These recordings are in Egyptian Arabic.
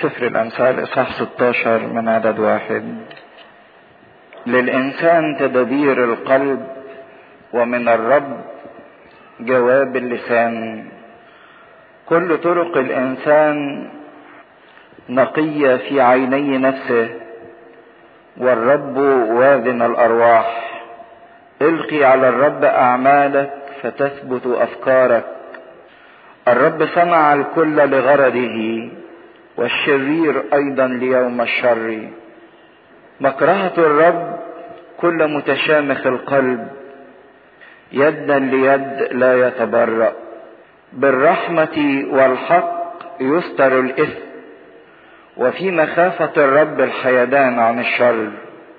سفر الأمثال إصحاح 16 من عدد واحد للإنسان تدبير القلب ومن الرب جواب اللسان كل طرق الإنسان نقية في عيني نفسه والرب واذن الأرواح القي على الرب أعمالك فتثبت أفكارك الرب صنع الكل لغرضه والشرير ايضا ليوم الشر مكرهة الرب كل متشامخ القلب يدا ليد لا يتبرأ بالرحمة والحق يستر الإثم وفي مخافة الرب الحيدان عن الشر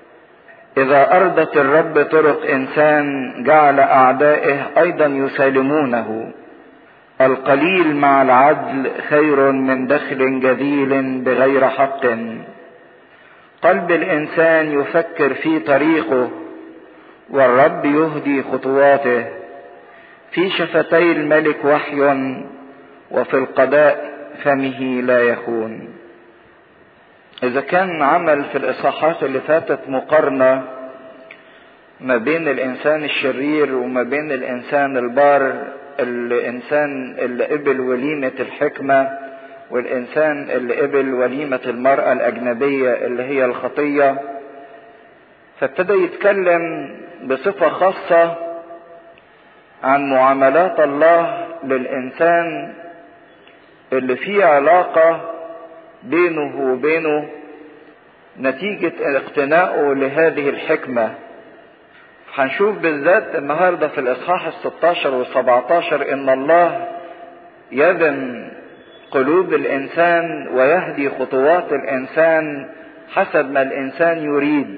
إذا أرضت الرب طرق إنسان جعل أعدائه أيضا يسالمونه القليل مع العدل خير من دخل جديل بغير حق قلب الانسان يفكر في طريقه والرب يهدي خطواته في شفتي الملك وحي وفي القضاء فمه لا يخون اذا كان عمل في الاصحاحات اللي فاتت مقارنه ما بين الانسان الشرير وما بين الانسان البار الانسان اللي قبل وليمة الحكمة والانسان اللي قبل وليمة المرأة الاجنبية اللي هي الخطية فابتدى يتكلم بصفة خاصة عن معاملات الله للانسان اللي فيه علاقة بينه وبينه نتيجة اقتنائه لهذه الحكمة هنشوف بالذات النهاردة في الإصحاح الستاشر والسبعتاشر إن الله يذن قلوب الإنسان ويهدي خطوات الإنسان حسب ما الإنسان يريد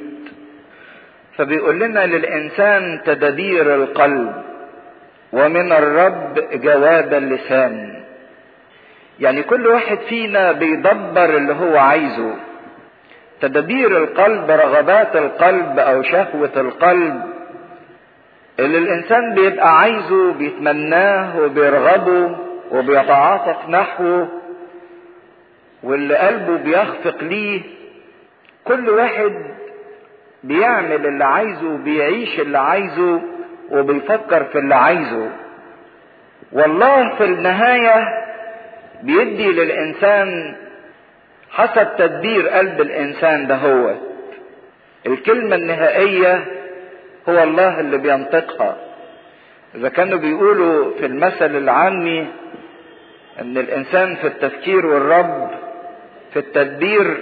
فبيقول لنا للإنسان تدبير القلب ومن الرب جواب اللسان يعني كل واحد فينا بيدبر اللي هو عايزه تدبير القلب رغبات القلب او شهوة القلب اللي الانسان بيبقى عايزه بيتمناه وبيرغبه وبيتعاطف نحوه واللي قلبه بيخفق ليه كل واحد بيعمل اللي عايزه بيعيش اللي عايزه وبيفكر في اللي عايزه والله في النهاية بيدي للإنسان حسب تدبير قلب الإنسان ده هو الكلمة النهائية هو الله اللي بينطقها اذا كانوا بيقولوا في المثل العامي ان الانسان في التفكير والرب في التدبير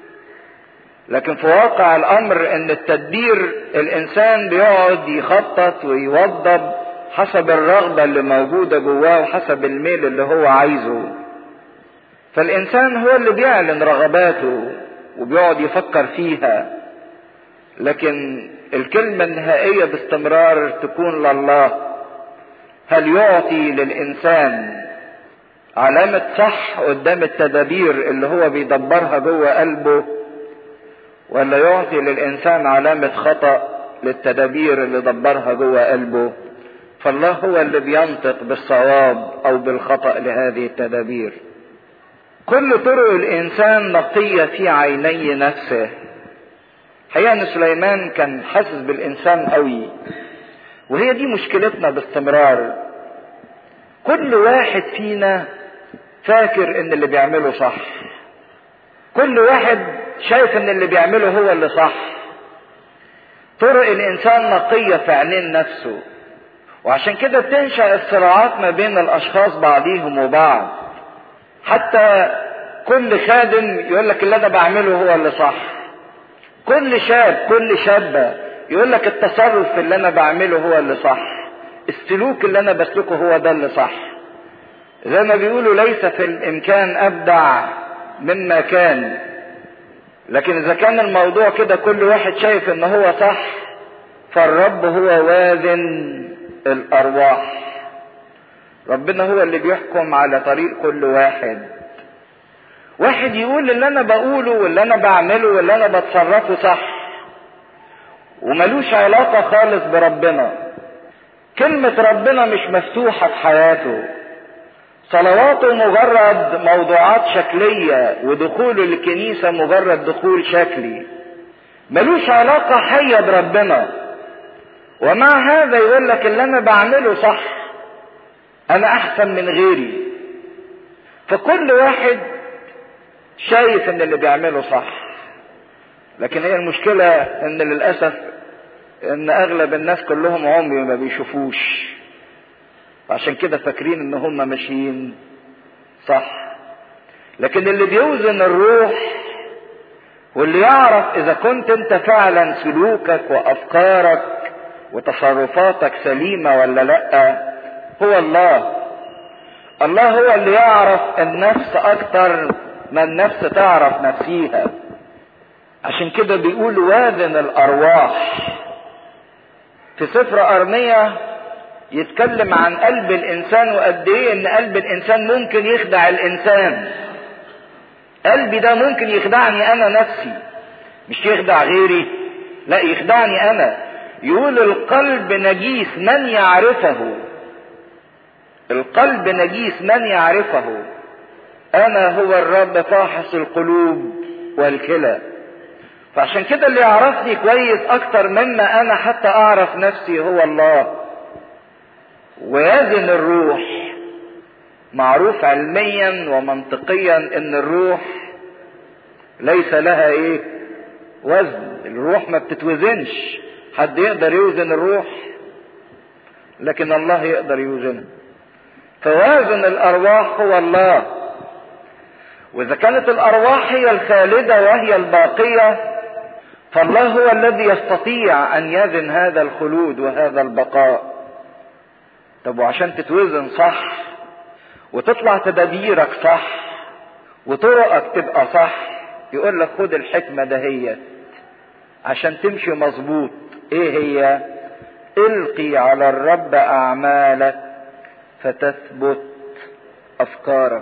لكن في واقع الامر ان التدبير الانسان بيقعد يخطط ويوضب حسب الرغبة اللي موجودة جواه وحسب الميل اللي هو عايزه فالانسان هو اللي بيعلن رغباته وبيقعد يفكر فيها لكن الكلمة النهائية باستمرار تكون لله هل يعطي للإنسان علامة صح قدام التدابير اللي هو بيدبرها جوه قلبه ولا يعطي للإنسان علامة خطأ للتدابير اللي دبرها جوه قلبه فالله هو اللي بينطق بالصواب أو بالخطأ لهذه التدابير كل طرق الإنسان نقية في عيني نفسه حقيقة ان سليمان كان حاسس بالانسان قوي وهي دي مشكلتنا باستمرار كل واحد فينا فاكر ان اللي بيعمله صح كل واحد شايف ان اللي بيعمله هو اللي صح طرق الانسان نقية في عينين نفسه وعشان كده بتنشأ الصراعات ما بين الاشخاص بعضيهم وبعض حتى كل خادم يقول لك اللي انا بعمله هو اللي صح كل شاب كل شابة يقول لك التصرف اللي انا بعمله هو اللي صح السلوك اللي انا بسلكه هو ده اللي صح زي ما بيقولوا ليس في الامكان ابدع مما كان لكن اذا كان الموضوع كده كل واحد شايف ان هو صح فالرب هو واذن الارواح ربنا هو اللي بيحكم على طريق كل واحد واحد يقول اللي انا بقوله واللي انا بعمله واللي انا بتصرفه صح وملوش علاقة خالص بربنا كلمة ربنا مش مفتوحة في حياته صلواته مجرد موضوعات شكلية ودخوله للكنيسة مجرد دخول شكلي ملوش علاقة حية بربنا ومع هذا يقول لك اللي انا بعمله صح انا احسن من غيري فكل واحد شايف ان اللي بيعمله صح لكن هي المشكلة ان للأسف ان اغلب الناس كلهم عمي ما بيشوفوش عشان كده فاكرين ان هم ماشيين صح لكن اللي بيوزن الروح واللي يعرف اذا كنت انت فعلا سلوكك وافكارك وتصرفاتك سليمة ولا لا هو الله الله هو اللي يعرف النفس اكتر ما النفس تعرف نفسيها عشان كده بيقول وازن الارواح في سفر ارمية يتكلم عن قلب الانسان وقد ايه ان قلب الانسان ممكن يخدع الانسان قلبي ده ممكن يخدعني انا نفسي مش يخدع غيري لا يخدعني انا يقول القلب نجيس من يعرفه القلب نجيس من يعرفه انا هو الرب فاحص القلوب والكلى فعشان كده اللي يعرفني كويس اكتر مما انا حتى اعرف نفسي هو الله ويزن الروح معروف علميا ومنطقيا ان الروح ليس لها ايه وزن الروح ما بتتوزنش حد يقدر يوزن الروح لكن الله يقدر يوزنها فوازن الارواح هو الله واذا كانت الارواح هي الخالده وهي الباقيه فالله هو الذي يستطيع ان يزن هذا الخلود وهذا البقاء طب وعشان تتوزن صح وتطلع تدابيرك صح وطرقك تبقى صح يقول لك خد الحكمه دهيت عشان تمشي مظبوط ايه هي القي على الرب اعمالك فتثبت افكارك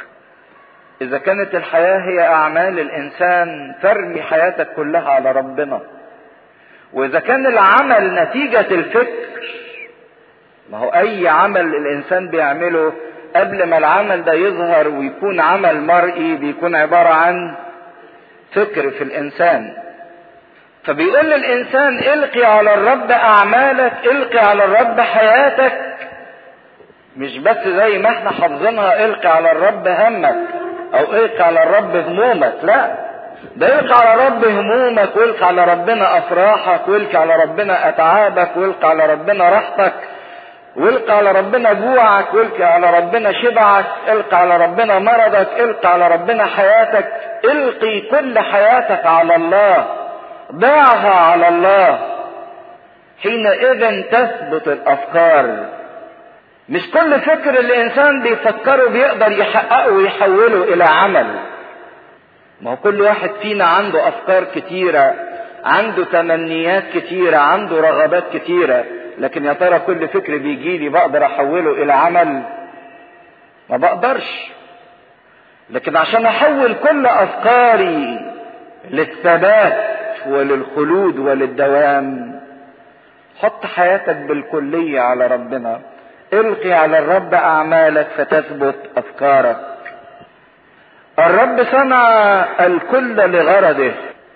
اذا كانت الحياه هي اعمال الانسان فارمي حياتك كلها على ربنا واذا كان العمل نتيجه الفكر ما هو اي عمل الانسان بيعمله قبل ما العمل ده يظهر ويكون عمل مرئي بيكون عباره عن فكر في الانسان فبيقول للانسان القي على الرب اعمالك القي على الرب حياتك مش بس زي ما احنا حافظينها القي على الرب همك او القي على الرب همومك لا ده القي على رب همومك والقي على ربنا افراحك والقي على ربنا اتعابك والقي على ربنا راحتك والقي على ربنا جوعك والقي على ربنا شبعك القي على ربنا مرضك القي على ربنا حياتك القي كل حياتك على الله ضعها على الله حينئذ تثبت الافكار مش كل فكر الانسان بيفكره بيقدر يحققه ويحوله الى عمل ما هو كل واحد فينا عنده افكار كتيره عنده تمنيات كتيره عنده رغبات كتيره لكن يا ترى كل فكر بيجي لي بقدر احوله الى عمل ما بقدرش لكن عشان احول كل افكاري للثبات وللخلود وللدوام حط حياتك بالكليه على ربنا القي على الرب اعمالك فتثبت افكارك الرب صنع الكل لغرضه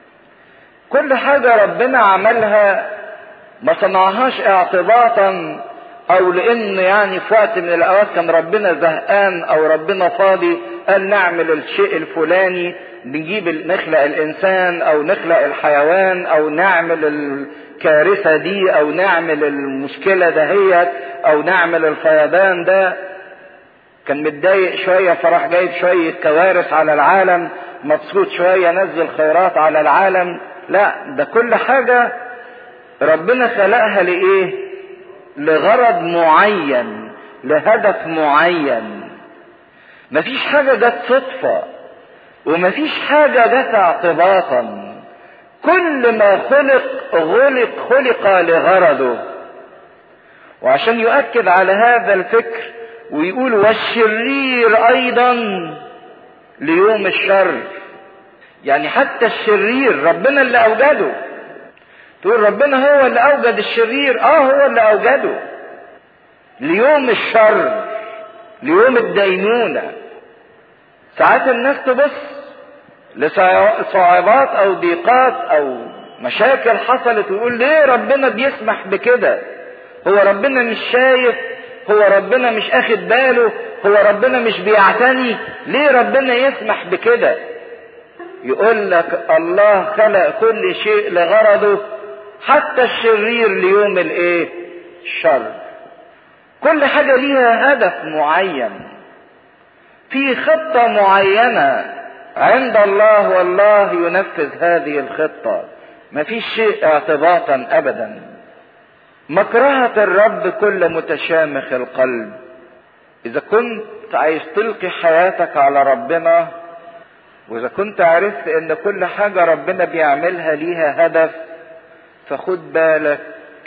كل حاجة ربنا عملها ما صنعهاش اعتباطا او لان يعني في وقت من الاوقات كان ربنا زهقان او ربنا فاضي قال نعمل الشيء الفلاني نجيب نخلق الانسان او نخلق الحيوان او نعمل الكارثة دي او نعمل المشكلة دهيت او نعمل الفيضان ده كان متضايق شوية فراح جايب شوية كوارث على العالم مبسوط شوية نزل خيرات على العالم لا ده كل حاجة ربنا خلقها لإيه لغرض معين لهدف معين مفيش حاجة جت صدفة ومفيش حاجة جت اعتباطا كل ما خلق غلق خلق لغرضه وعشان يؤكد على هذا الفكر ويقول والشرير ايضا ليوم الشر يعني حتى الشرير ربنا اللي اوجده تقول ربنا هو اللي اوجد الشرير اه هو اللي اوجده ليوم الشر ليوم الدينونة ساعات الناس تبص لصعوبات او ضيقات او مشاكل حصلت ويقول ليه ربنا بيسمح بكده هو ربنا مش شايف هو ربنا مش اخد باله هو ربنا مش بيعتني ليه ربنا يسمح بكده يقول لك الله خلق كل شيء لغرضه حتى الشرير ليوم الايه الشر كل حاجة ليها هدف معين في خطة معينة عند الله والله ينفذ هذه الخطة ما فيش شيء اعتباطا ابدا مكرهة الرب كل متشامخ القلب اذا كنت عايز تلقي حياتك على ربنا واذا كنت عرفت ان كل حاجة ربنا بيعملها ليها هدف فخد بالك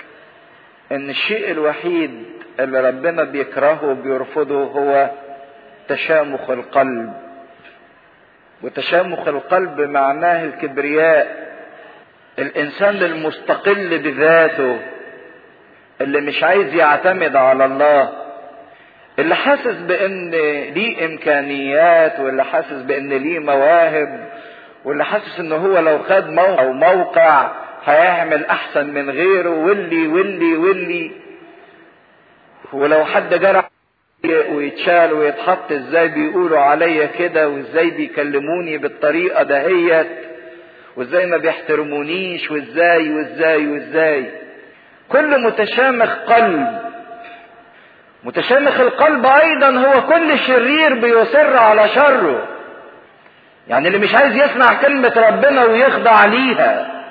ان الشيء الوحيد اللي ربنا بيكرهه وبيرفضه هو تشامخ القلب وتشامخ القلب معناه الكبرياء الانسان المستقل بذاته اللي مش عايز يعتمد على الله اللي حاسس بان ليه امكانيات واللي حاسس بان ليه مواهب واللي حاسس ان هو لو خد موقع او موقع هيعمل احسن من غيره واللي واللي واللي ولو حد جرح ويتشال ويتحط ازاي بيقولوا عليا كده وازاي بيكلموني بالطريقه دهيت وازاي ما بيحترمونيش وازاي وازاي وازاي كل متشامخ قلب متشامخ القلب ايضا هو كل شرير بيصر على شره يعني اللي مش عايز يسمع كلمة ربنا ويخضع ليها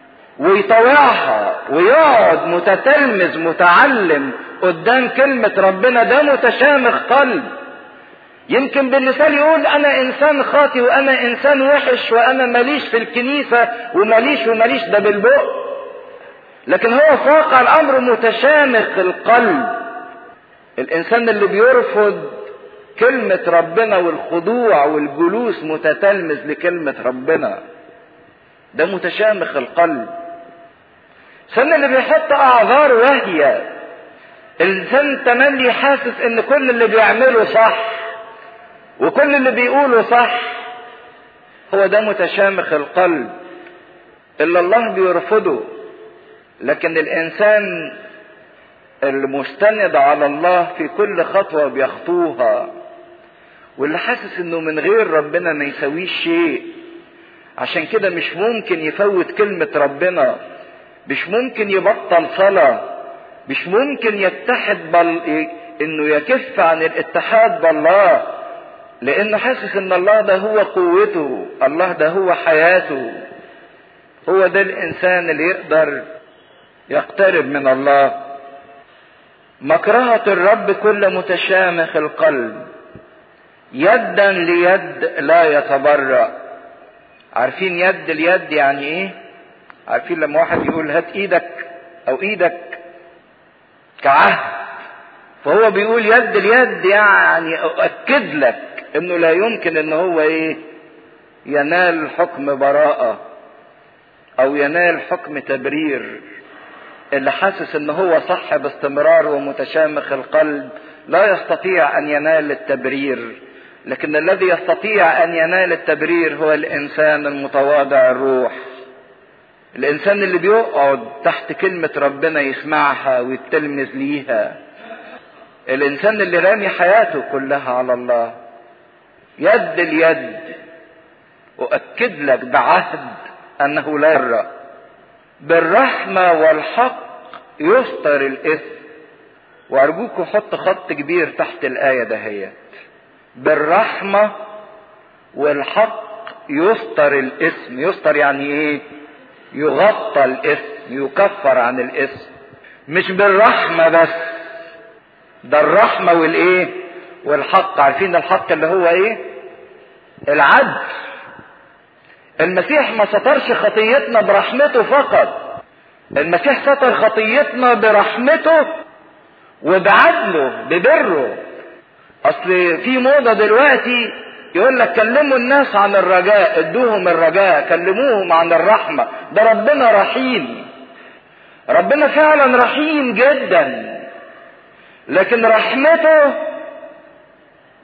ويطوعها ويقعد متتلمذ متعلم قدام كلمة ربنا ده متشامخ قلب يمكن باللسان يقول انا انسان خاطي وانا انسان وحش وانا ماليش في الكنيسة وماليش وماليش ده بالبق لكن هو في واقع الامر متشامخ القلب الانسان اللي بيرفض كلمة ربنا والخضوع والجلوس متتلمذ لكلمة ربنا ده متشامخ القلب الانسان اللي بيحط اعذار واهية الانسان تملي حاسس ان كل اللي بيعمله صح وكل اللي بيقوله صح هو ده متشامخ القلب اللي الله بيرفضه لكن الانسان المستند على الله في كل خطوة بيخطوها واللي حاسس انه من غير ربنا ما يسويش شيء عشان كده مش ممكن يفوت كلمة ربنا مش ممكن يبطل صلاة مش ممكن يتحد بل انه يكف عن الاتحاد بالله لانه حاسس ان الله ده هو قوته الله ده هو حياته هو ده الانسان اللي يقدر يقترب من الله مكرهة الرب كل متشامخ القلب يدا ليد لا يتبرأ عارفين يد اليد يعني ايه عارفين لما واحد يقول هات ايدك او ايدك كعهد فهو بيقول يد اليد يعني اؤكد لك انه لا يمكن ان هو ايه ينال حكم براءة او ينال حكم تبرير اللي حاسس ان هو صح باستمرار ومتشامخ القلب لا يستطيع ان ينال التبرير لكن الذي يستطيع ان ينال التبرير هو الانسان المتواضع الروح الانسان اللي بيقعد تحت كلمة ربنا يسمعها ويتلمذ ليها الانسان اللي رامي حياته كلها على الله يد اليد اؤكد لك بعهد انه لا يرى بالرحمة والحق يستر الاثم وارجوكم حط خط كبير تحت الايه دهيت بالرحمة والحق يستر الاثم يستر يعني ايه يغطى الاثم يكفر عن الاثم مش بالرحمة بس ده الرحمة والايه والحق عارفين الحق اللي هو ايه العدل المسيح ما سترش خطيتنا برحمته فقط المسيح ستر خطيتنا برحمته وبعدله ببره اصل في موضة دلوقتي يقول لك كلموا الناس عن الرجاء ادوهم الرجاء كلموهم عن الرحمة ده ربنا رحيم ربنا فعلا رحيم جدا لكن رحمته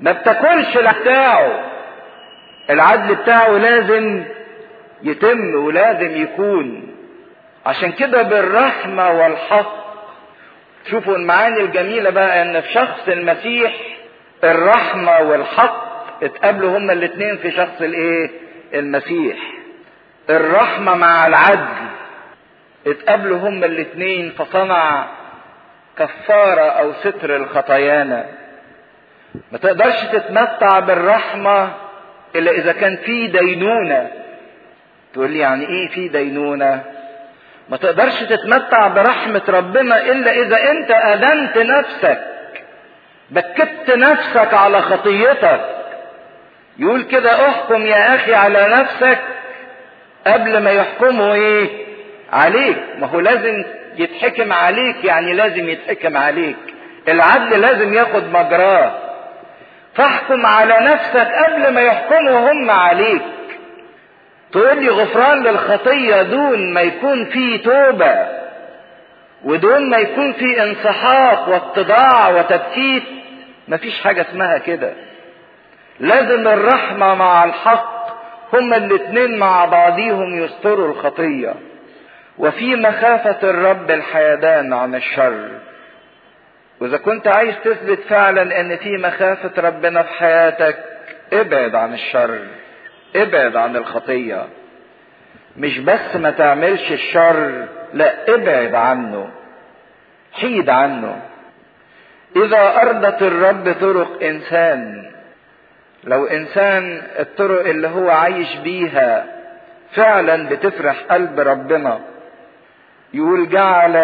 ما بتاكلش بتاعه العدل بتاعه لازم يتم ولازم يكون عشان كده بالرحمة والحق شوفوا المعاني الجميلة بقى ان في شخص المسيح الرحمة والحق اتقابلوا هما الاتنين في شخص الايه المسيح الرحمة مع العدل اتقابلوا هما الاتنين فصنع كفارة او ستر الخطايانا ما تقدرش تتمتع بالرحمة الا اذا كان في دينونة تقول لي يعني ايه في دينونة ما تقدرش تتمتع برحمة ربنا الا اذا انت ادنت نفسك بكت نفسك على خطيتك يقول كده احكم يا اخي على نفسك قبل ما يحكموا ايه عليك ما هو لازم يتحكم عليك يعني لازم يتحكم عليك العدل لازم ياخد مجراه فاحكم على نفسك قبل ما يحكموا هم عليك تقول لي غفران للخطية دون ما يكون في توبة ودون ما يكون في انسحاق واتضاع وتبكيت مفيش حاجة اسمها كده لازم الرحمة مع الحق هما الاتنين مع بعضيهم يستروا الخطية وفي مخافة الرب الحيدان عن الشر واذا كنت عايز تثبت فعلا ان في مخافة ربنا في حياتك ابعد عن الشر ابعد عن الخطية مش بس ما تعملش الشر لا ابعد عنه حيد عنه اذا ارضت الرب طرق انسان لو انسان الطرق اللي هو عايش بيها فعلا بتفرح قلب ربنا يقول جعل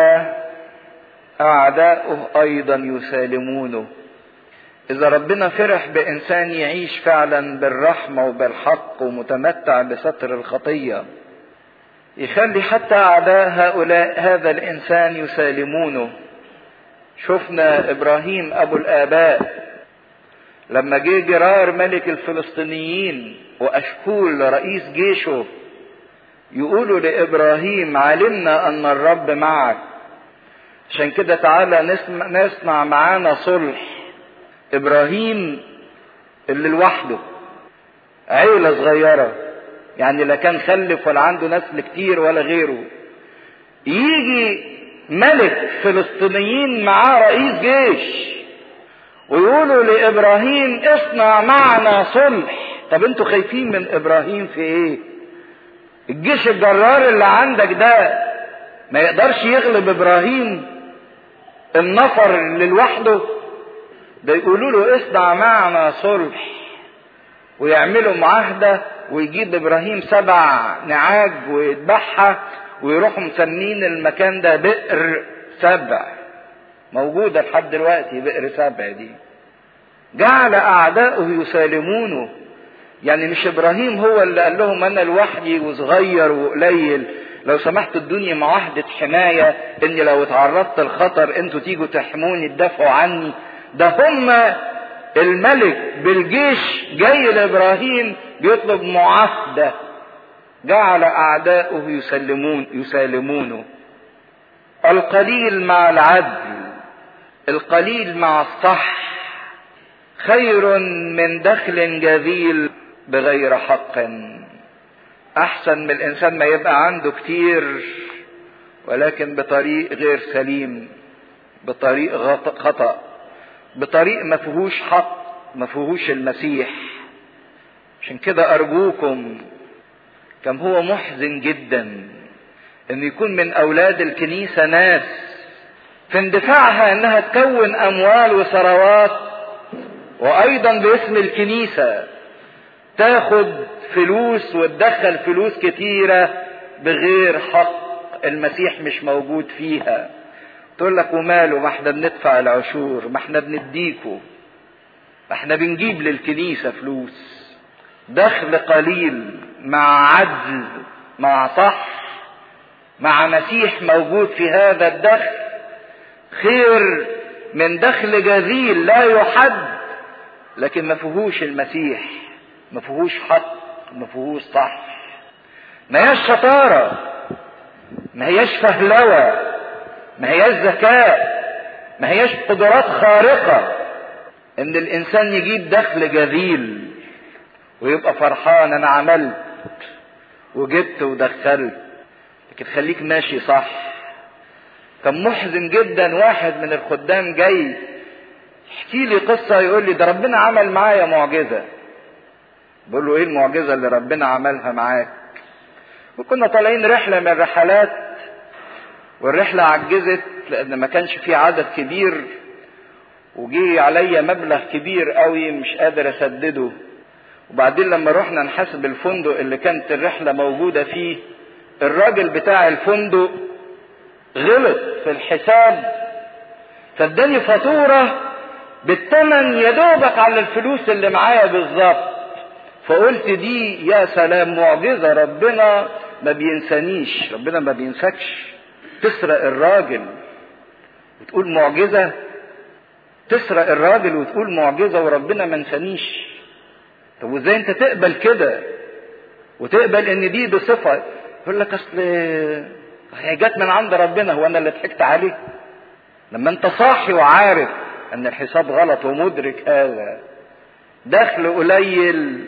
اعداؤه ايضا يسالمونه اذا ربنا فرح بانسان يعيش فعلا بالرحمه وبالحق ومتمتع بستر الخطيه يخلي حتى اعداء هؤلاء هذا الانسان يسالمونه شفنا ابراهيم ابو الاباء لما جه جرار ملك الفلسطينيين واشكول رئيس جيشه يقولوا لابراهيم علمنا ان الرب معك عشان كده تعالى نسمع, نسمع معانا صلح ابراهيم اللي لوحده عيلة صغيرة يعني لا كان خلف ولا عنده نسل كتير ولا غيره يجي ملك فلسطينيين معاه رئيس جيش ويقولوا لابراهيم اصنع معنا صلح طب انتوا خايفين من ابراهيم في ايه الجيش الجرار اللي عندك ده ما يقدرش يغلب ابراهيم النفر اللي لوحده ده يقولوا له اصنع معنا صلح ويعملوا معاهدة ويجيب ابراهيم سبع نعاج ويذبحها ويروحوا مسمين المكان ده بئر سبع موجودة لحد دلوقتي بئر سبع دي جعل اعداؤه يسالمونه يعني مش ابراهيم هو اللي قال لهم انا لوحدي وصغير وقليل لو سمحت ادوني معاهدة حماية اني لو اتعرضت لخطر انتوا تيجوا تحموني تدافعوا عني ده هم الملك بالجيش جاي لابراهيم بيطلب معاهدة جعل اعداؤه يسلمون يسالمونه القليل مع العدل القليل مع الصح خير من دخل جذيل بغير حق احسن من الانسان ما يبقى عنده كتير ولكن بطريق غير سليم بطريق خطأ بطريق ما فيهوش حق ما فيهوش المسيح عشان كده ارجوكم كم هو محزن جدا ان يكون من اولاد الكنيسة ناس في اندفاعها انها تكون اموال وثروات وايضا باسم الكنيسة تاخد فلوس وتدخل فلوس كتيرة بغير حق المسيح مش موجود فيها تقول لك وماله ما احنا بندفع العشور ما احنا بنديكوا ما احنا بنجيب للكنيسة فلوس دخل قليل مع عدل مع صح مع مسيح موجود في هذا الدخل خير من دخل جزيل لا يحد لكن ما فيهوش المسيح ما فيهوش حق ما فيهوش صح ما هياش شطارة ما هياش فهلوة ما هياش ذكاء ما هياش قدرات خارقة ان الانسان يجيب دخل جزيل ويبقى فرحان انا عملت وجبت ودخلت لكن خليك ماشي صح كان محزن جدا واحد من الخدام جاي يحكي لي قصه يقول لي ده ربنا عمل معايا معجزه بقول له ايه المعجزه اللي ربنا عملها معاك وكنا طالعين رحله من الرحلات والرحله عجزت لان ما كانش في عدد كبير وجي عليا مبلغ كبير قوي مش قادر اسدده وبعدين لما رحنا نحاسب الفندق اللي كانت الرحله موجوده فيه الراجل بتاع الفندق غلط في الحساب فاداني فاتوره بالثمن يا دوبك على الفلوس اللي معايا بالظبط فقلت دي يا سلام معجزه ربنا ما بينسانيش ربنا ما بينسكش تسرق الراجل وتقول معجزه تسرق الراجل وتقول معجزه وربنا ما نسانيش طب وازاي انت تقبل كده وتقبل ان دي بصفه يقول لك اصل هي جت من عند ربنا هو انا اللي ضحكت عليه لما انت صاحي وعارف ان الحساب غلط ومدرك هذا دخل قليل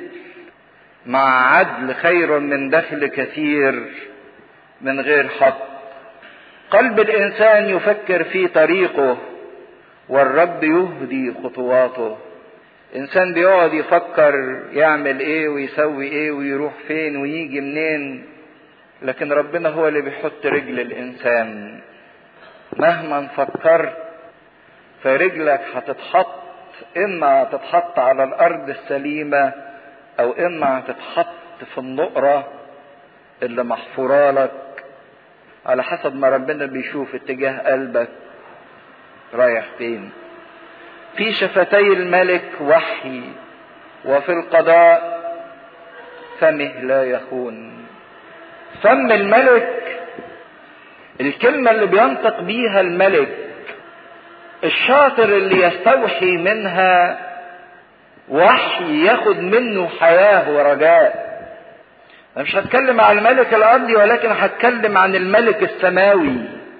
مع عدل خير من دخل كثير من غير حق قلب الانسان يفكر في طريقه والرب يهدي خطواته انسان بيقعد يفكر يعمل ايه ويسوي ايه ويروح فين ويجي منين لكن ربنا هو اللي بيحط رجل الانسان مهما فكرت فرجلك هتتحط اما تتحط على الارض السليمه او اما هتتحط في النقره اللي محفوره لك على حسب ما ربنا بيشوف اتجاه قلبك رايح فين في شفتي الملك وحي وفي القضاء فمه لا يخون فم الملك الكلمة اللي بينطق بيها الملك الشاطر اللي يستوحي منها وحي ياخد منه حياة ورجاء أنا مش هتكلم عن الملك الأرضي ولكن هتكلم عن الملك السماوي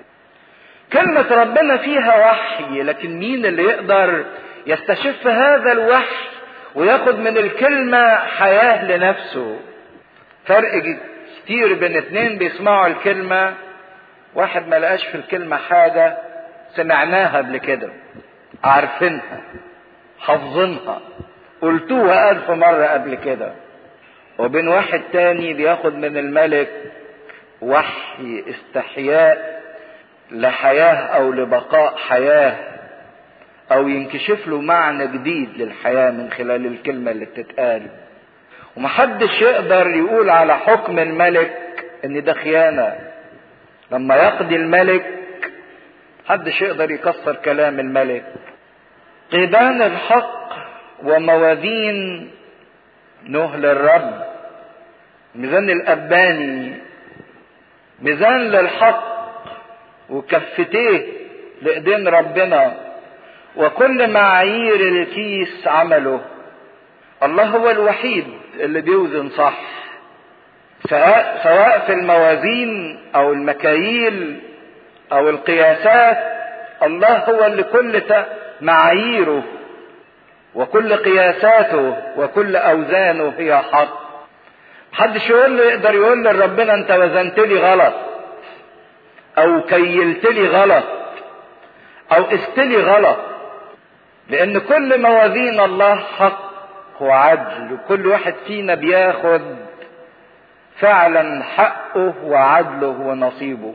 كلمة ربنا فيها وحي لكن مين اللي يقدر يستشف هذا الوحي وياخد من الكلمة حياة لنفسه فرق كتير بين اتنين بيسمعوا الكلمة واحد ما لقاش في الكلمة حاجة سمعناها قبل كده عارفينها حافظينها قلتوها ألف مرة قبل كده وبين واحد تاني بياخد من الملك وحي استحياء لحياة أو لبقاء حياة أو ينكشف له معنى جديد للحياة من خلال الكلمة اللي بتتقال ومحدش يقدر يقول على حكم الملك إن ده خيانة لما يقضي الملك محدش يقدر يكسر كلام الملك قيدان الحق وموازين نهل الرب ميزان الأباني ميزان للحق وكفتيه لإيدين ربنا وكل معايير الكيس عمله الله هو الوحيد اللي بيوزن صح سواء سواء في الموازين او المكاييل او القياسات الله هو اللي كل معاييره وكل قياساته وكل اوزانه هي حق محدش يقول له يقدر يقول لربنا انت وزنت لي غلط او كيلت لي غلط او قست لي غلط لان كل موازين الله حق وعدل وكل واحد فينا بياخد فعلا حقه وعدله ونصيبه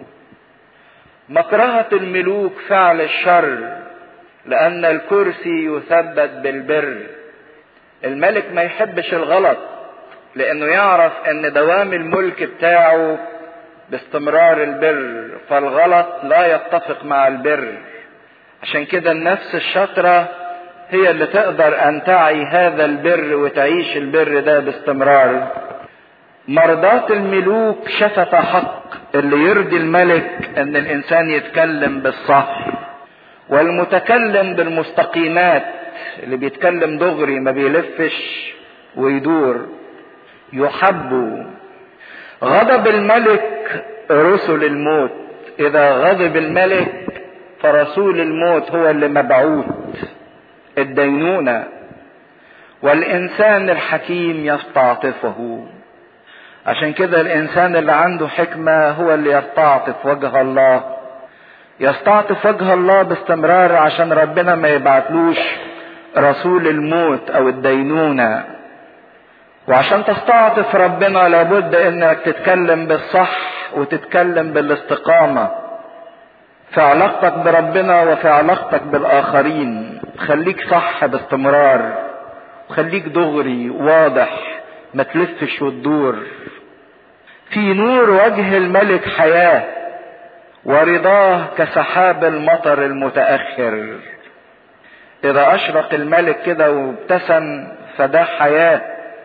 مكرهة الملوك فعل الشر لأن الكرسي يثبت بالبر الملك ما يحبش الغلط لأنه يعرف أن دوام الملك بتاعه باستمرار البر فالغلط لا يتفق مع البر عشان كده النفس الشاطرة هي اللي تقدر أن تعي هذا البر وتعيش البر ده باستمرار مرضاة الملوك شفة حق اللي يرضي الملك ان الانسان يتكلم بالصح والمتكلم بالمستقيمات اللي بيتكلم دغري ما بيلفش ويدور يحب غضب الملك رسل الموت اذا غضب الملك فرسول الموت هو اللي مبعوث الدينونة والإنسان الحكيم يستعطفه عشان كده الإنسان اللي عنده حكمة هو اللي يستعطف وجه الله يستعطف وجه الله باستمرار عشان ربنا ما يبعتلوش رسول الموت أو الدينونة وعشان تستعطف ربنا لابد انك تتكلم بالصح وتتكلم بالاستقامة في علاقتك بربنا وفي علاقتك بالاخرين خليك صح باستمرار خليك دغري واضح ما تلفش وتدور في نور وجه الملك حياة ورضاه كسحاب المطر المتأخر إذا أشرق الملك كده وابتسم فده حياة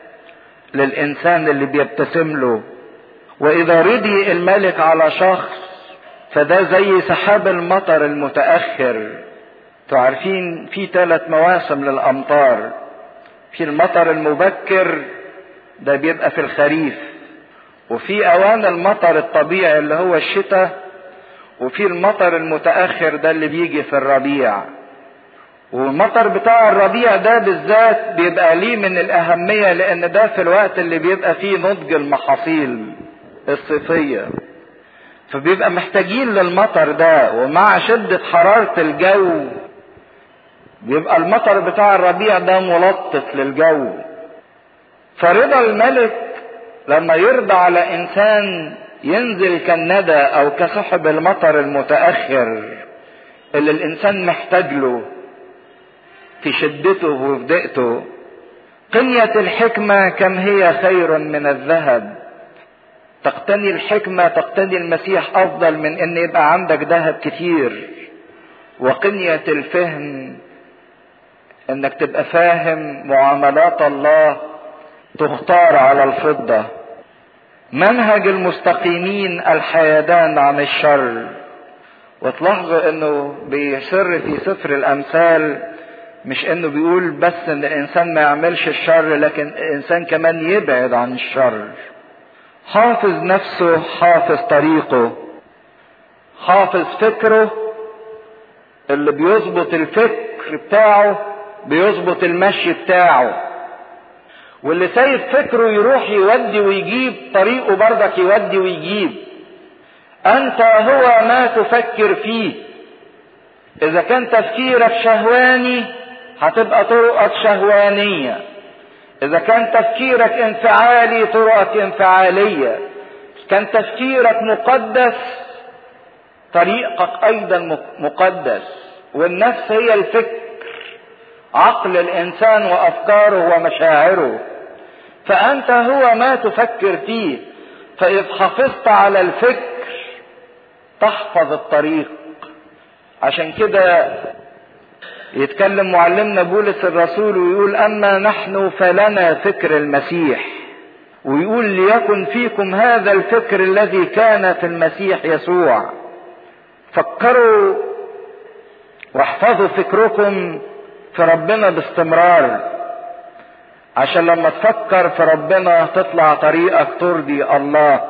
للإنسان اللي بيبتسم له وإذا رضي الملك على شخص فده زي سحاب المطر المتأخر تعرفين في ثلاث مواسم للأمطار في المطر المبكر ده بيبقى في الخريف وفي أوان المطر الطبيعي اللي هو الشتاء وفي المطر المتأخر ده اللي بيجي في الربيع والمطر بتاع الربيع ده بالذات بيبقى ليه من الأهمية لأن ده في الوقت اللي بيبقى فيه نضج المحاصيل الصيفية فبيبقى محتاجين للمطر ده ومع شدة حرارة الجو بيبقى المطر بتاع الربيع ده ملطف للجو فرضا الملك لما يرضى على انسان ينزل كالندى او كسحب المطر المتاخر اللي الانسان محتاج له في شدته وفي ضيقته قنية الحكمة كم هي خير من الذهب تقتني الحكمة تقتني المسيح أفضل من إن يبقى عندك ذهب كتير وقنية الفهم إنك تبقى فاهم معاملات الله تختار على الفضة منهج المستقيمين الحيدان عن الشر وتلاحظوا انه بيسر في سفر الامثال مش انه بيقول بس ان الانسان ما يعملش الشر لكن الانسان كمان يبعد عن الشر حافظ نفسه حافظ طريقه حافظ فكره اللي بيظبط الفكر بتاعه بيظبط المشي بتاعه واللي سايب فكره يروح يودي ويجيب طريقه برضك يودي ويجيب انت هو ما تفكر فيه اذا كان تفكيرك شهواني هتبقى طرقك شهوانية اذا كان تفكيرك انفعالي طرقك انفعالية كان تفكيرك مقدس طريقك ايضا مقدس والنفس هي الفكر عقل الانسان وافكاره ومشاعره فانت هو ما تفكر فيه فاذ حافظت على الفكر تحفظ الطريق عشان كده يتكلم معلمنا بولس الرسول ويقول اما نحن فلنا فكر المسيح ويقول ليكن فيكم هذا الفكر الذي كان في المسيح يسوع فكروا واحفظوا فكركم في ربنا باستمرار عشان لما تفكر في ربنا تطلع طريقك ترضي الله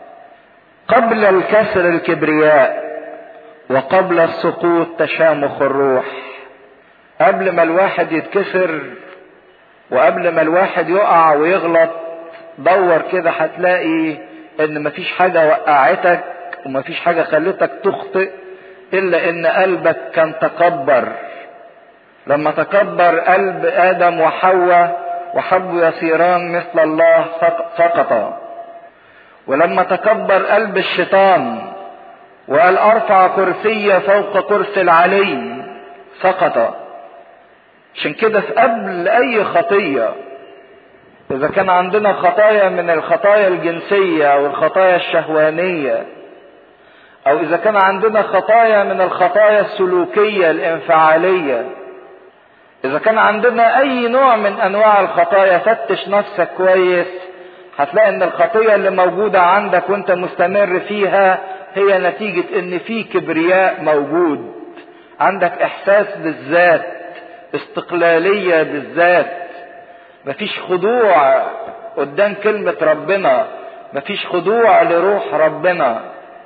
قبل الكسر الكبرياء وقبل السقوط تشامخ الروح قبل ما الواحد يتكسر وقبل ما الواحد يقع ويغلط دور كده هتلاقي ان مفيش حاجة وقعتك ومفيش حاجة خلتك تخطئ الا ان قلبك كان تكبر لما تكبر قلب ادم وحواء وحبوا يصيران مثل الله سقطا ولما تكبر قلب الشيطان وقال ارفع كرسي فوق كرسي العلي سقط عشان كده في قبل اي خطيه اذا كان عندنا خطايا من الخطايا الجنسيه او الخطايا الشهوانيه او اذا كان عندنا خطايا من الخطايا السلوكيه الانفعاليه اذا كان عندنا اي نوع من انواع الخطايا فتش نفسك كويس هتلاقي ان الخطيه اللي موجوده عندك وانت مستمر فيها هي نتيجه ان في كبرياء موجود عندك احساس بالذات استقلاليه بالذات مفيش خضوع قدام كلمه ربنا مفيش خضوع لروح ربنا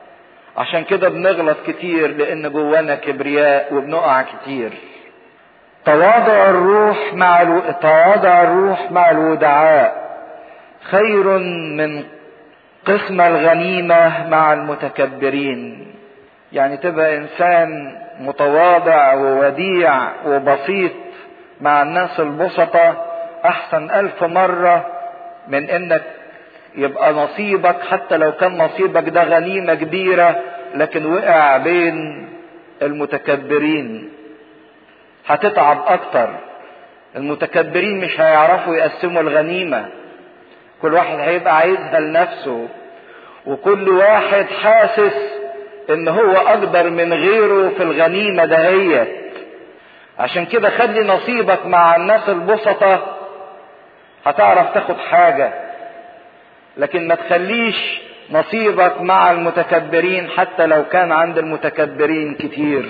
عشان كده بنغلط كتير لان جوانا كبرياء وبنقع كتير تواضع الروح مع الو... تواضع الروح مع الودعاء خير من قسم الغنيمة مع المتكبرين يعني تبقى انسان متواضع ووديع وبسيط مع الناس البسطة احسن الف مرة من انك يبقى نصيبك حتى لو كان نصيبك ده غنيمة كبيرة لكن وقع بين المتكبرين هتتعب اكتر المتكبرين مش هيعرفوا يقسموا الغنيمة كل واحد هيبقى عايزها لنفسه وكل واحد حاسس ان هو اقدر من غيره في الغنيمة دهيت عشان كده خلي نصيبك مع الناس البسطة هتعرف تاخد حاجة لكن ما تخليش نصيبك مع المتكبرين حتى لو كان عند المتكبرين كتير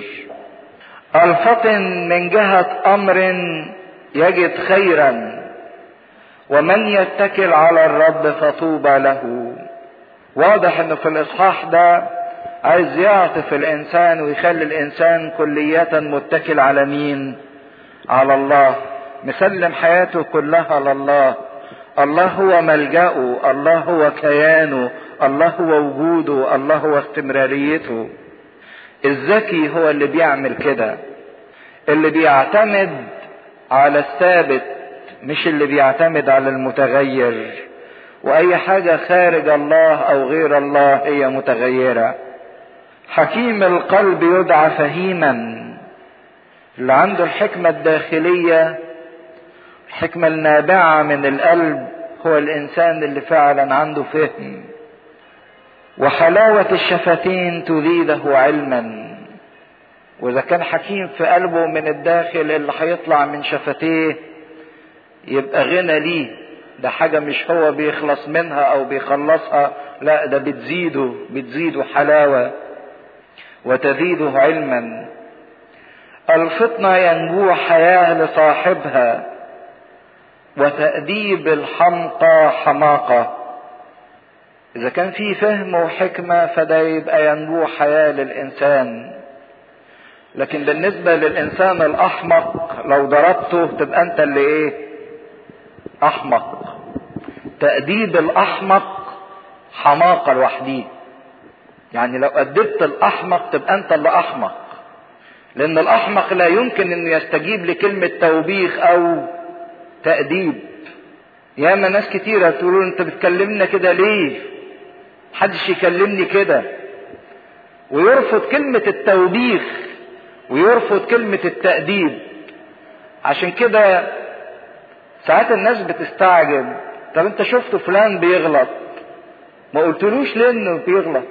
الفطن من جهة امر يجد خيرا ومن يتكل على الرب فطوبى له واضح انه في الاصحاح ده عايز يعطف الانسان ويخلي الانسان كلية متكل على مين على الله مسلم حياته كلها لله الله هو ملجأه الله هو كيانه الله هو وجوده الله هو استمراريته الذكي هو اللي بيعمل كده اللي بيعتمد على الثابت مش اللي بيعتمد على المتغير واي حاجة خارج الله او غير الله هي متغيرة حكيم القلب يدعى فهيما اللي عنده الحكمة الداخلية الحكمة النابعة من القلب هو الانسان اللي فعلا عنده فهم وحلاوة الشفتين تزيده علما واذا كان حكيم في قلبه من الداخل اللي هيطلع من شفتيه يبقى غنى ليه ده حاجة مش هو بيخلص منها او بيخلصها لا ده بتزيده بتزيده حلاوة وتزيده علما الفطنة ينبوع حياة لصاحبها وتأديب الحمقى حماقة إذا كان في فهم وحكمة فده يبقى ينبوع حياة للإنسان لكن بالنسبة للإنسان الأحمق لو ضربته تبقى أنت اللي إيه؟ أحمق تأديب الأحمق حماقة لوحديه يعني لو أدبت الأحمق تبقى أنت اللي أحمق لأن الأحمق لا يمكن أنه يستجيب لكلمة توبيخ أو تأديب ياما ناس كتيرة تقولوا أنت بتكلمنا كده ليه؟ محدش يكلمني كده ويرفض كلمة التوبيخ ويرفض كلمة التأديب عشان كده ساعات الناس بتستعجب طب انت شفت فلان بيغلط ما قلتلوش ليه انه بيغلط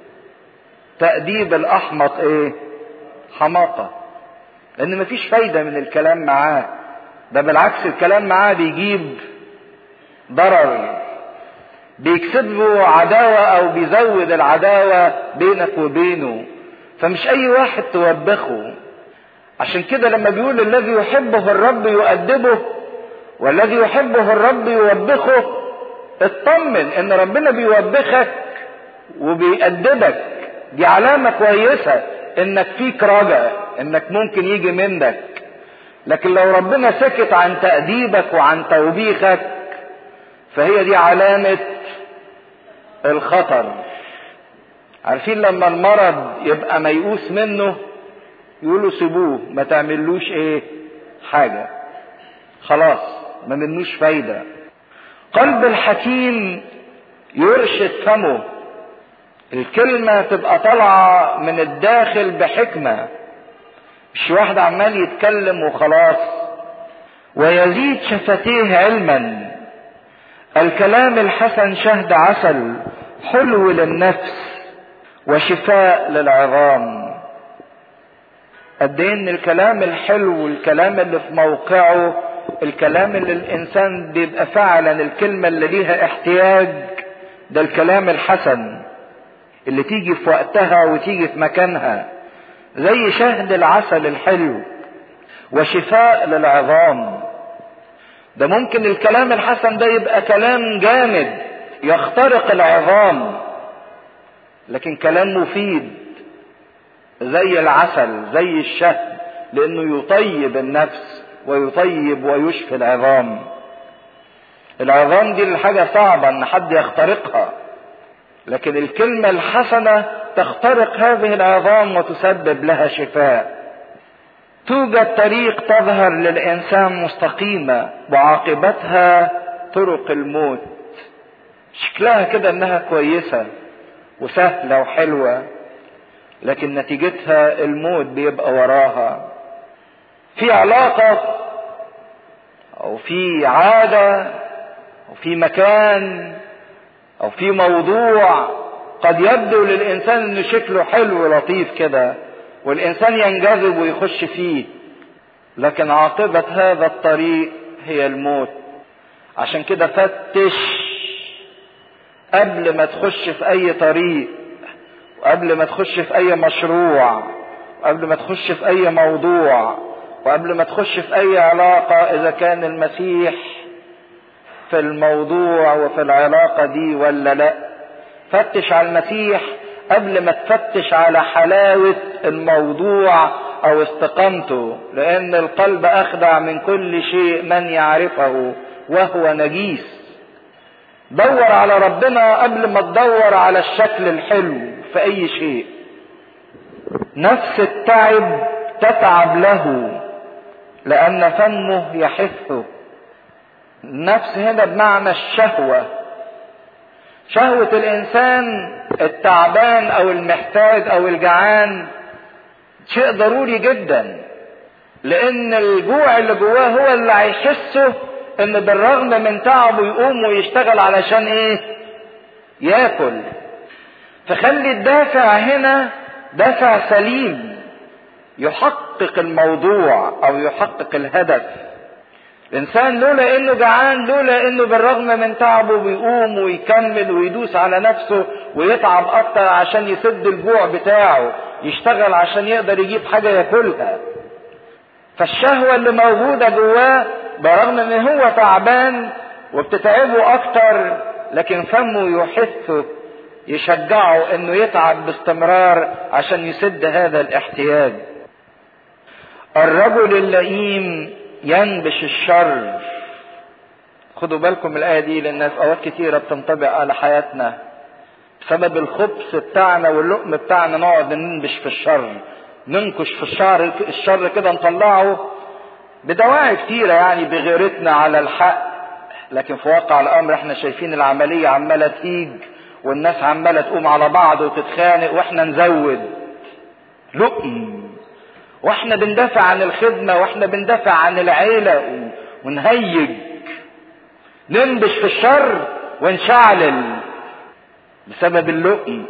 تأديب الأحمق ايه حماقة لأن مفيش فايدة من الكلام معاه ده بالعكس الكلام معاه بيجيب ضرر بيكسب له عداوة أو بيزود العداوة بينك وبينه فمش أي واحد توبخه عشان كده لما بيقول الذي يحبه الرب يؤدبه والذي يحبه الرب يوبخه اطمن ان ربنا بيوبخك وبيأدبك دي علامة كويسة انك فيك رجاء انك ممكن يجي منك لكن لو ربنا سكت عن تأديبك وعن توبيخك فهي دي علامة الخطر عارفين لما المرض يبقى ميؤوس منه يقولوا سيبوه ما تعملوش ايه حاجة خلاص ما منوش فايدة قلب الحكيم يرشد فمه الكلمة تبقى طالعة من الداخل بحكمة مش واحد عمال يتكلم وخلاص ويزيد شفتيه علما الكلام الحسن شهد عسل حلو للنفس وشفاء للعظام قد ايه ان الكلام الحلو والكلام اللي في موقعه الكلام اللي الانسان بيبقى فعلا الكلمه اللي ليها احتياج ده الكلام الحسن اللي تيجي في وقتها وتيجي في مكانها زي شهد العسل الحلو وشفاء للعظام ده ممكن الكلام الحسن ده يبقى كلام جامد يخترق العظام لكن كلام مفيد زي العسل زي الشهد لانه يطيب النفس ويطيب ويشفي العظام العظام دي الحاجة صعبة ان حد يخترقها لكن الكلمة الحسنة تخترق هذه العظام وتسبب لها شفاء توجد طريق تظهر للإنسان مستقيمة وعاقبتها طرق الموت شكلها كده انها كويسة وسهلة وحلوة لكن نتيجتها الموت بيبقى وراها في علاقة او في عادة او في مكان او في موضوع قد يبدو للانسان ان شكله حلو ولطيف كده والانسان ينجذب ويخش فيه لكن عاقبة هذا الطريق هي الموت عشان كده فتش قبل ما تخش في اي طريق وقبل ما تخش في اي مشروع وقبل ما تخش في اي موضوع وقبل ما تخش في اي علاقة اذا كان المسيح في الموضوع وفي العلاقة دي ولا لا فتش على المسيح قبل ما تفتش على حلاوة الموضوع او استقامته لان القلب اخدع من كل شيء من يعرفه وهو نجيس دور على ربنا قبل ما تدور على الشكل الحلو في اي شيء نفس التعب تتعب له لان فمه يحثه النفس هنا بمعنى الشهوة شهوة الانسان التعبان او المحتاج او الجعان شيء ضروري جدا لان الجوع اللي جواه هو اللي هيحسه ان بالرغم من تعبه يقوم ويشتغل علشان ايه ياكل فخلي الدافع هنا دافع سليم يحقق الموضوع او يحقق الهدف الانسان لولا انه جعان لولا انه بالرغم من تعبه بيقوم ويكمل ويدوس على نفسه ويتعب اكتر عشان يسد الجوع بتاعه يشتغل عشان يقدر يجيب حاجه ياكلها فالشهوه اللي موجوده جواه برغم ان هو تعبان وبتتعبه اكتر لكن فمه يحثه يشجعه انه يتعب باستمرار عشان يسد هذا الاحتياج الرجل اللئيم ينبش الشر خدوا بالكم الآية دي لأنها في أوقات كتيرة بتنطبق على حياتنا بسبب الخبث بتاعنا واللقم بتاعنا نقعد ننبش في الشر ننكش في الشر الشر كده نطلعه بدواعي كتيرة يعني بغيرتنا على الحق لكن في واقع الأمر احنا شايفين العملية عمالة تيج والناس عمالة تقوم على بعض وتتخانق واحنا نزود لقم واحنا بندافع عن الخدمة واحنا بندافع عن العيلة ونهيج ننبش في الشر ونشعلل بسبب اللقم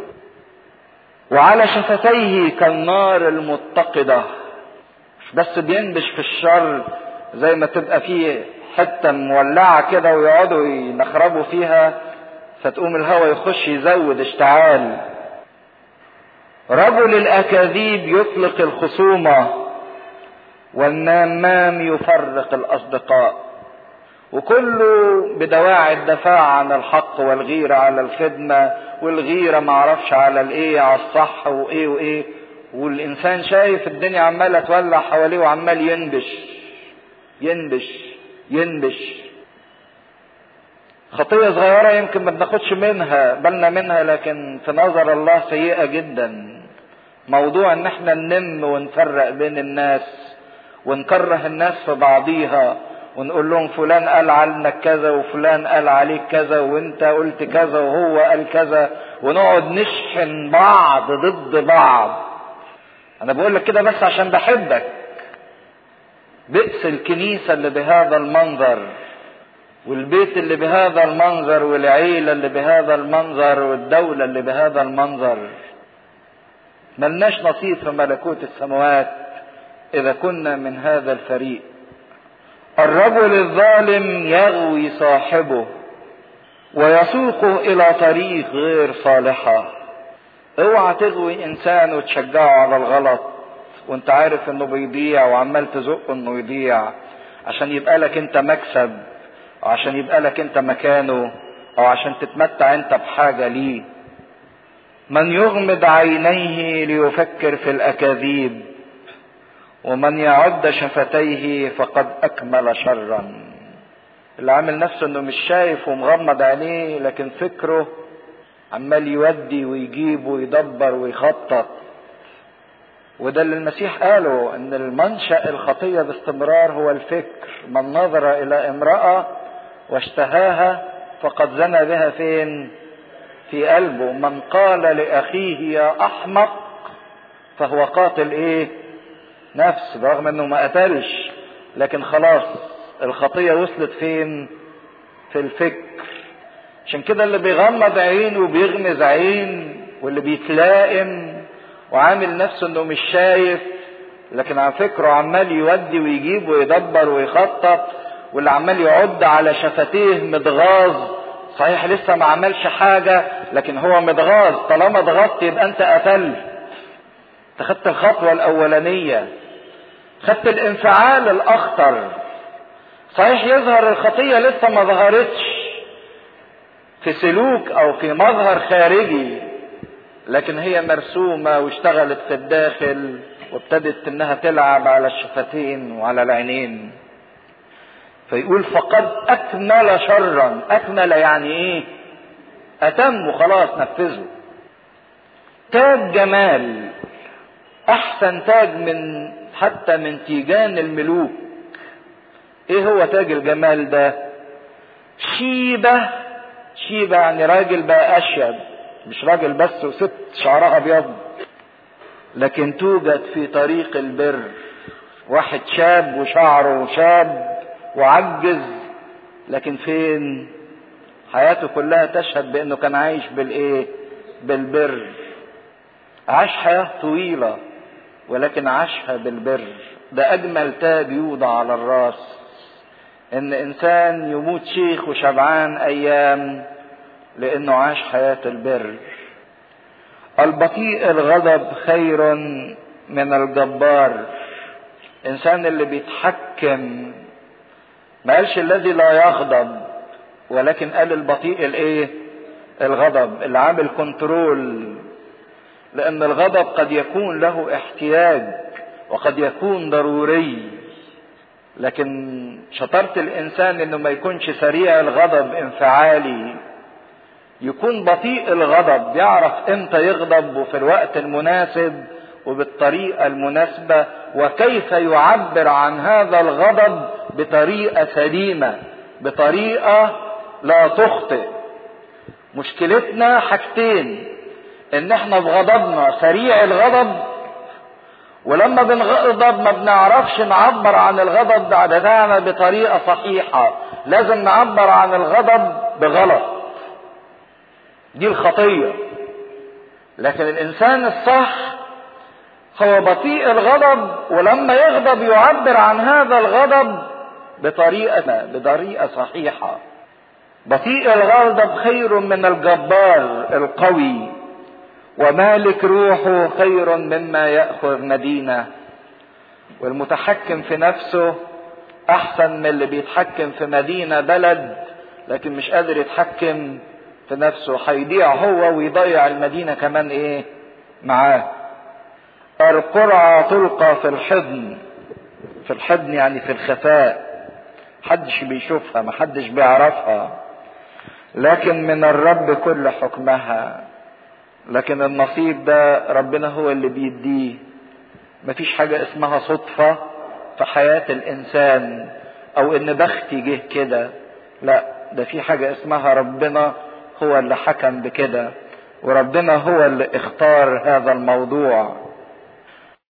وعلى شفتيه كالنار المتقدة مش بس بينبش في الشر زي ما تبقى فيه حتة مولعة كده ويقعدوا ينخربوا فيها فتقوم الهواء يخش يزود اشتعال رجل الاكاذيب يطلق الخصومه والنمام يفرق الاصدقاء وكله بدواعي الدفاع عن الحق والغيرة على الخدمة والغيرة معرفش على الايه على الصح وايه وايه والانسان شايف الدنيا عمالة تولع حواليه وعمال ينبش ينبش ينبش خطية صغيرة يمكن ما بناخدش منها بالنا منها لكن في نظر الله سيئة جدا موضوع ان احنا ننم ونفرق بين الناس ونكره الناس في بعضيها ونقول لهم فلان قال عنك كذا وفلان قال عليك كذا وانت قلت كذا وهو قال كذا ونقعد نشحن بعض ضد بعض انا بقول لك كده بس عشان بحبك بئس الكنيسة اللي بهذا المنظر والبيت اللي بهذا المنظر والعيلة اللي بهذا المنظر والدولة اللي بهذا المنظر ملناش نصيب في ملكوت السماوات إذا كنا من هذا الفريق الرجل الظالم يغوي صاحبه ويسوقه إلى طريق غير صالحة اوعى تغوي إنسان وتشجعه على الغلط وانت عارف انه بيضيع وعمال تزق انه يضيع عشان يبقى لك انت مكسب او عشان يبقى لك انت مكانه او عشان تتمتع انت بحاجة ليه من يغمض عينيه ليفكر في الاكاذيب ومن يعد شفتيه فقد اكمل شرا اللي عامل نفسه انه مش شايف ومغمض عينيه لكن فكره عمال يودي ويجيب ويدبر ويخطط وده اللي المسيح قاله ان المنشا الخطيه باستمرار هو الفكر من نظر الى امراه واشتهاها فقد زنى بها فين في قلبه من قال لاخيه يا احمق فهو قاتل ايه نفس برغم انه ما قتلش لكن خلاص الخطيه وصلت فين في الفكر عشان كده اللي بيغمض عين وبيغمز عين واللي بيتلائم وعامل نفسه انه مش شايف لكن على فكره عمال يودي ويجيب ويدبر ويخطط واللي عمال يعد على شفتيه متغاظ صحيح لسه ما عملش حاجة لكن هو متغاظ طالما ضغطت يبقى انت قتلت انت خدت الخطوة الأولانية خدت الانفعال الأخطر صحيح يظهر الخطية لسه ما ظهرتش في سلوك أو في مظهر خارجي لكن هي مرسومة واشتغلت في الداخل وابتدت انها تلعب على الشفتين وعلى العينين فيقول فقد اكمل شرا اكمل يعني ايه اتم وخلاص نفذه تاج جمال احسن تاج من حتى من تيجان الملوك ايه هو تاج الجمال ده شيبة شيبة يعني راجل بقى اشيب مش راجل بس وست شعرها ابيض لكن توجد في طريق البر واحد شاب وشعره شاب وعجز لكن فين حياته كلها تشهد بانه كان عايش بالايه بالبر عاش حياة طويلة ولكن عاشها بالبر ده اجمل تاج يوضع على الراس ان انسان يموت شيخ وشبعان ايام لانه عاش حياة البر البطيء الغضب خير من الجبار انسان اللي بيتحكم ما قالش الذي لا يغضب ولكن قال البطيء الايه الغضب اللي عامل كنترول لان الغضب قد يكون له احتياج وقد يكون ضروري لكن شطارة الانسان انه ما يكونش سريع الغضب انفعالي يكون بطيء الغضب يعرف امتى يغضب وفي الوقت المناسب وبالطريقة المناسبة وكيف يعبر عن هذا الغضب بطريقة سليمة بطريقة لا تخطئ مشكلتنا حاجتين ان احنا في غضبنا سريع الغضب ولما بنغضب ما بنعرفش نعبر عن الغضب بتاعنا بطريقة صحيحة لازم نعبر عن الغضب بغلط دي الخطية لكن الانسان الصح هو بطيء الغضب ولما يغضب يعبر عن هذا الغضب بطريقة بطريقة صحيحة بطيء الغضب خير من الجبار القوي ومالك روحه خير مما يأخذ مدينة والمتحكم في نفسه أحسن من اللي بيتحكم في مدينة بلد لكن مش قادر يتحكم في نفسه هيضيع هو ويضيع المدينة كمان ايه معاه القرعة تلقى في الحضن في الحضن يعني في الخفاء محدش بيشوفها محدش بيعرفها لكن من الرب كل حكمها لكن النصيب ده ربنا هو اللي بيديه مفيش حاجة اسمها صدفة في حياة الإنسان أو إن بختي جه كده لا ده في حاجة اسمها ربنا هو اللي حكم بكده وربنا هو اللي اختار هذا الموضوع